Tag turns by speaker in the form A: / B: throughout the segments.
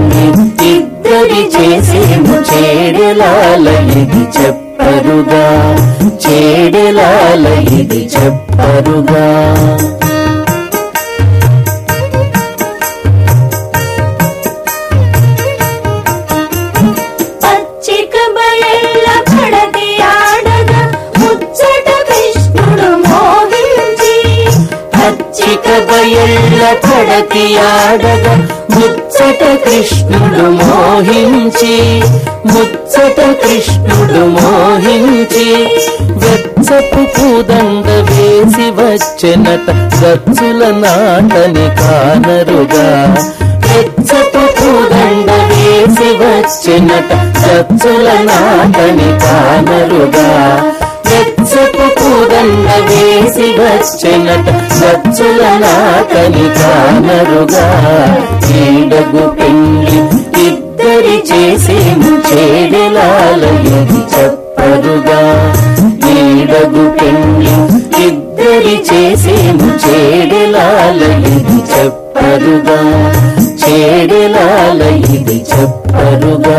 A: పెళ్లి ఇద్దరి చేసేము చేడలాల ఇది చెప్పరుగా చేడలాల ఇది చెప్పరుగా
B: పచ్చిక బయళ్ళ పడతి ఆడగా ముచ్చట కృష్ణుడు మోహించి
A: పచ్చిక బయళ్ళ పడతి ఆడగా ముచ్చట కృష్ణుడు మోహించి ముచ్చట కృష్ణుడు మోహించి వెచ్చపు పూదండ వేసి వచ్చెనట గచ్చుల నాటని కానరుగా వెచ్చపు పూదండ వేసి వచ్చెనట గచ్చుల నాటని కానరుగా వెచ్చపు పూదండ వేసి వచ్చెనట గచ్చుల నాటని కానరుగా ఈడగు పెళ్లి ఇద్దరి చేసేము చేడలాలయది చెప్పరుగా ఈడగు పెళ్లి ఇద్దరి చేసేము చేడలాలయది చెప్పరుగా చేడలాలయది చెప్పరుగా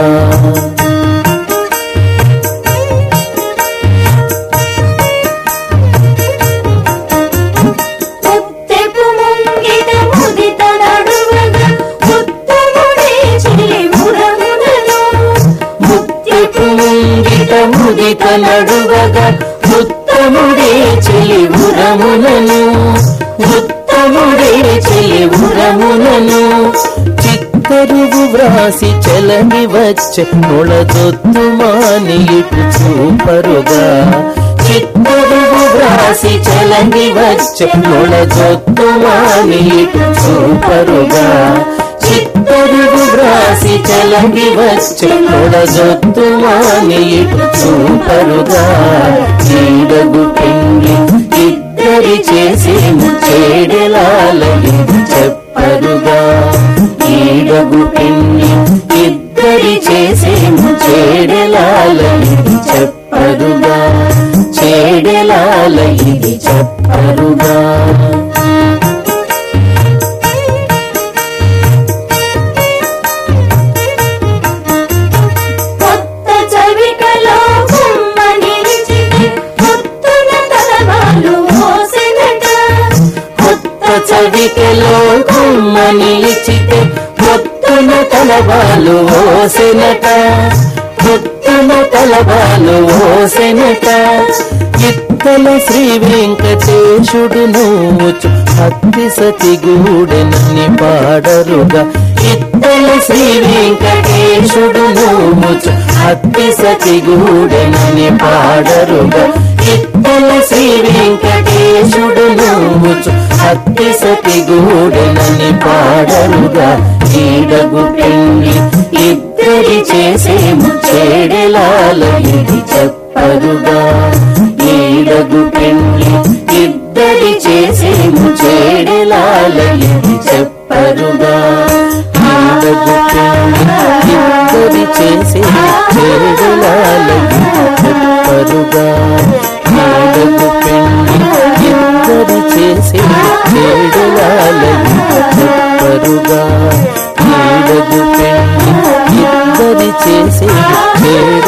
B: ముత్తెపు ముంగిట ముదిత నడువగా ఉత్తముడే చెలి మురమునను
A: ముత్యపు ముంగిట ముదిత నడువగా ఉత్తముడే చెలి ఉరమునను ఉత్తముడే చెలి ఉరమునను చిత్తరువు వ్రాసి చలని వచ్చె నొళదొత్తు మాని ఇటు చూపరుగా చిత్తరువు వ్రాసి చలని వచ్చె నొళదొత్తు మాని ఇటు చూపరుగా చిత్తరువు వ్రాసి చలని వచ్చె నొడజొత్తు మాని ఇటు చూపరుగా చీడగు పెండి ఇద్దరి చేసేము చేడలాలని చెప్పరుగా ఈడగు పెండి ఇద్దరి చేసేము చేడలాలని చెప్పరుగా చేడలాల ఇది చెప్పరుగా
B: కొత్త చవికలో బొమ్మ నిలిచితే కొత్తన తలవాలు మోసెనట
A: కొత్త చవికలో కొమ్మ నిలిచితే కొత్తన తలబాలు ఓసెనట కొత్తన తలబాలు ఓసెనట ఇత్తల శ్రీ వెంకటేశుడు నోచు భక్తి సతి గూడెనని పాడరుగా ఇత్తల శ్రీ వెంకటేశుడు నోచు భక్తి సతి గూడెనని పాడరుగా ఇత్తల శ్రీ వెంకటేశుడు నోచు భక్తి సతి గూడెనని పాడరుగా ఈడగు పెళ్లి ఇద్దరి చేసేము చేడలాల ఇది చెప్పరుగా ఈడగు పెళ్లి ఇద్దరి చేసేము చేడలాల ఇది చెప్పరుగా ఈడగు పెళ్లి ఇద్దరి చేసేము చేడలాల ఇది చెప్పరుగా ఈడగు పెళ్లి ఇద్దరి చేసేము చేడలాల ఇది చెప్పరుగా ఈడగు పెళ్లి ఇద్దరి చేసే చేడ